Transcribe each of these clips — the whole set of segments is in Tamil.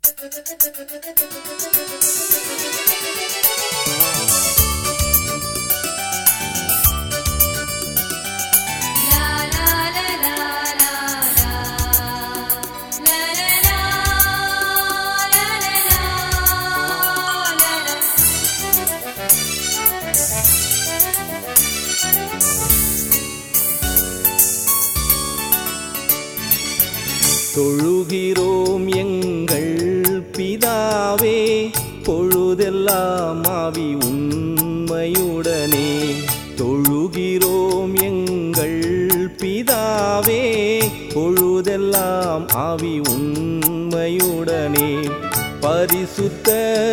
தொழுகிறோம் எங்கள் பிதாவே பொழுதெல்லாம் ஆவி உண்மையுடனே தொழுகிறோம் எங்கள் பிதாவே பொழுதெல்லாம் ஆவி உண்மையுடனே பரிசுத்த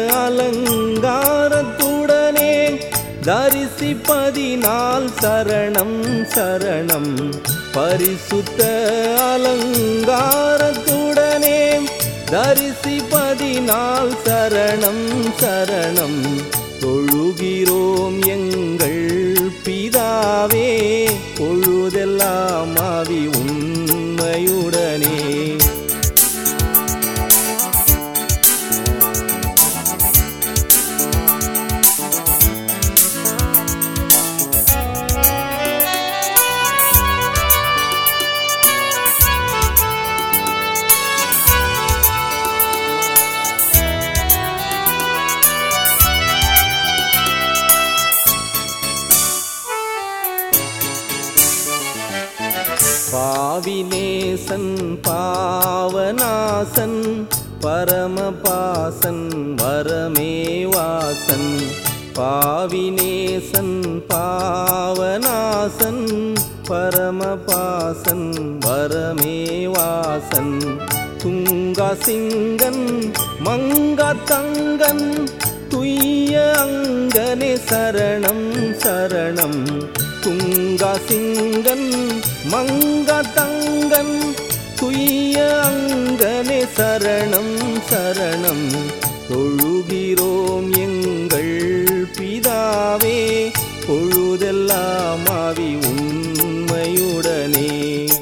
அலங்காரத்துடனே தரிசிப்பதினால் சரணம் சரணம் பரிசுத்த அலங்காரத்துடனே தரிசிப்பதினால் சரணம் சரணம் தொழுகிறோம் எங்கள் பிதாவே பொழுதெல்லாம் ஆவி உண்மையுடனே பாவினேசன் பாவநாசன் பரமபாசன் வரமேவாசன் பாவினேசன் பாவநாசன் பரமபாசன் வரமேவாசன் துங்கா சிங்கன் மங்கா தங்கன் துய்ய அங்கனே சரணம் சரணம் துங்கா சிங்கன் மங்கா தங்கன் துய்ய அங்கனே சரணம் சரணம் தொழுகிறோம் எங்கள் பிதாவே பொழுதெல்லாம் ஆவி உண்மையுடனே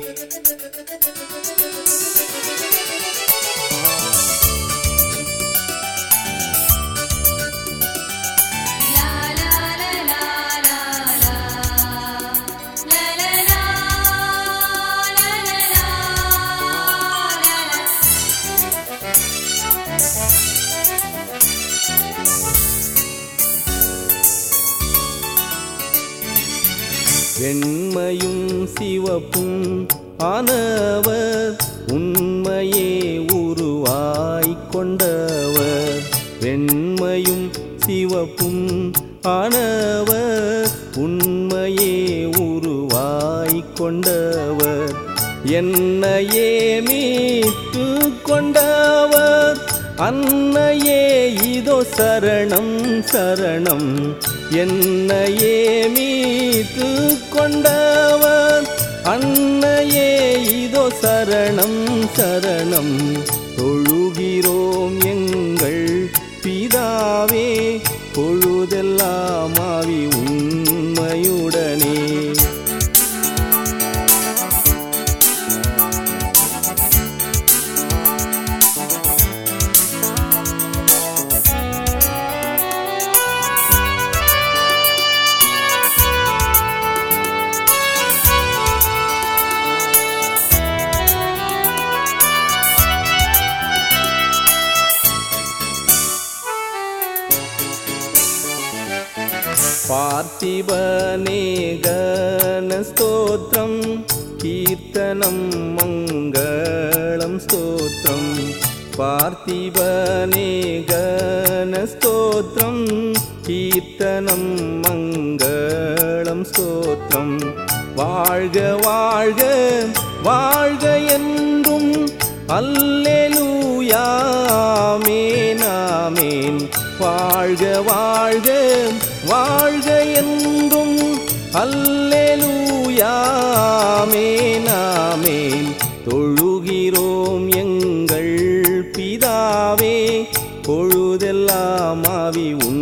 வெண்மையும் சிவப்பும் ஆனவர் உண்மையே உருவாய்க் கொண்டவர் வெண்மையும் சிவப்பும் ஆனவர் உண்மையே உருவாய்க் கொண்டவர் என்னையே மீட்டு கொண்டவர் அன்னையே இதோ சரணம் சரணம் என்னையே மீட்டு கொண்டவர் அன்னையே இதோ சரணம் சரணம் தொழுகிறோம் எங்கள் பிதாவே பொழுதெல்லாம் ஆவி உண்மையுடனே பார்த்திபனே கணஸ்தோத்திரம் கீர்த்தனம் மங்களம் ஸ்தோத்திரம் பார்த்திபனே கணஸ்தோத்திரம் கீர்த்தனம் மங்களம் ஸ்தோத்திரம் வாழ்க வாழ்க வாழ்க என்றும் அல்லேலூயாமேன் ஆமேன் வாழ்க வாழ்க வாழ்க என்றும் அல்லேலூயாமேன் ஆமேன் தொழுகிறோம் எங்கள் பிதாவே பொழுதெல்லாம் ஆவி உன்